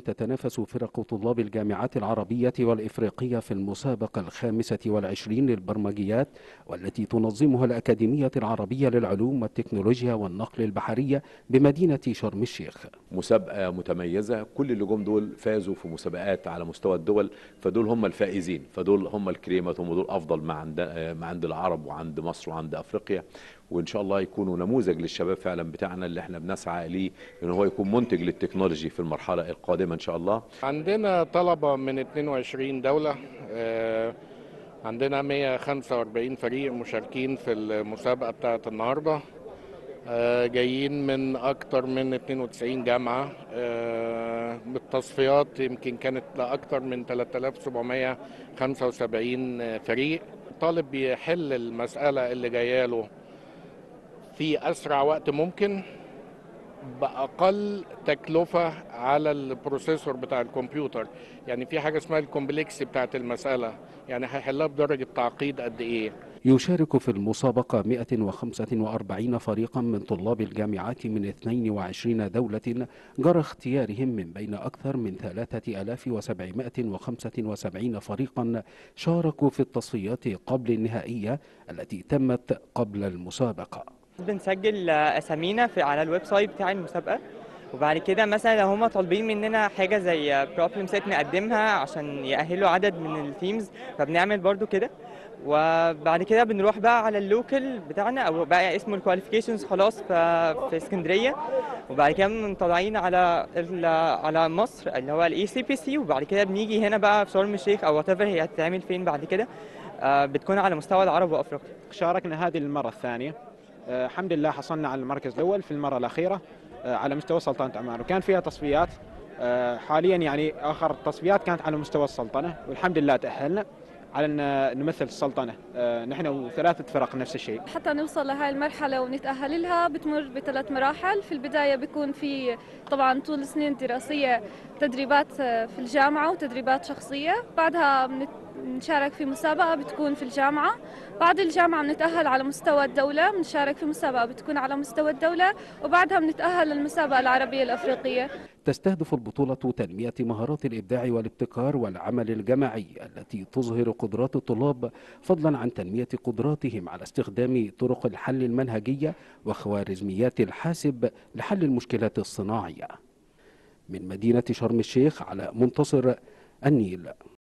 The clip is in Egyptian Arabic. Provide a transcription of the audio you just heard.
تتنافس فرق طلاب الجامعات العربية والإفريقية في المسابقة الخامسة والعشرين للبرمجيات والتي تنظمها الأكاديمية العربية للعلوم والتكنولوجيا والنقل البحرية بمدينة شرم الشيخ مسابقة متميزة كل اللي جم دول فازوا في مسابقات على مستوى الدول فدول هم الفائزين فدول هم الكريمة هم دول أفضل ما عند, ما عند العرب وعند مصر وعند أفريقيا وإن شاء الله يكونوا نموذج للشباب فعلا بتاعنا اللي احنا بنسعى ليه إن هو يكون منتج للتكنولوجي في المرحلة القادمة إن شاء الله عندنا طلبة من 22 دولة آه، عندنا 145 فريق مشاركين في المسابقة بتاعة النهاردة آه، جايين من أكتر من 92 جامعة آه، بالتصفيات يمكن كانت لأكتر من 3775 فريق الطالب بيحل المسألة اللي جاية له في أسرع وقت ممكن باقل تكلفه على البروسيسور بتاع الكمبيوتر يعني في حاجه اسمها الكومبلكس بتاعت المساله يعني هيحلها بدرجه تعقيد قد ايه يشارك في المسابقة 145 فريقا من طلاب الجامعات من 22 دولة جرى اختيارهم من بين أكثر من 3775 فريقا شاركوا في التصفيات قبل النهائية التي تمت قبل المسابقة بنسجل اسامينا في على الويب سايت بتاع المسابقه وبعد كده مثلا لو هم طالبين مننا حاجه زي بروبلم سيت نقدمها عشان يأهلوا عدد من الثيمز فبنعمل برضو كده وبعد كده بنروح بقى على اللوكل بتاعنا او بقى اسمه الكواليفيكيشنز خلاص في في اسكندريه وبعد كده بنطلعين طالعين على على مصر اللي هو الاي سي بي سي وبعد كده بنيجي هنا بقى في شرم الشيخ او وات هي هتتعمل فين بعد كده بتكون على مستوى العرب وافريقيا شاركنا هذه المره الثانيه آه، الحمد لله حصلنا على المركز الاول في المره الاخيره آه، على مستوى سلطنه عمان وكان فيها تصفيات آه، حاليا يعني اخر التصفيات كانت على مستوى السلطنه والحمد لله تاهلنا على ان نمثل السلطنه نحن وثلاثه فرق نفس الشيء حتى نوصل لهي المرحله ونتاهل لها بتمر بثلاث مراحل في البدايه بيكون في طبعا طول السنين الدراسيه تدريبات في الجامعه وتدريبات شخصيه بعدها بنشارك في مسابقة بتكون في الجامعة بعد الجامعة بنتأهل على مستوى الدولة بنشارك في مسابقة بتكون على مستوى الدولة وبعدها بنتأهل للمسابقة العربية الأفريقية تستهدف البطولة تنمية مهارات الإبداع والابتكار والعمل الجماعي التي تظهر قدرات الطلاب فضلا عن تنمية قدراتهم على استخدام طرق الحل المنهجية وخوارزميات الحاسب لحل المشكلات الصناعية من مدينة شرم الشيخ على منتصر النيل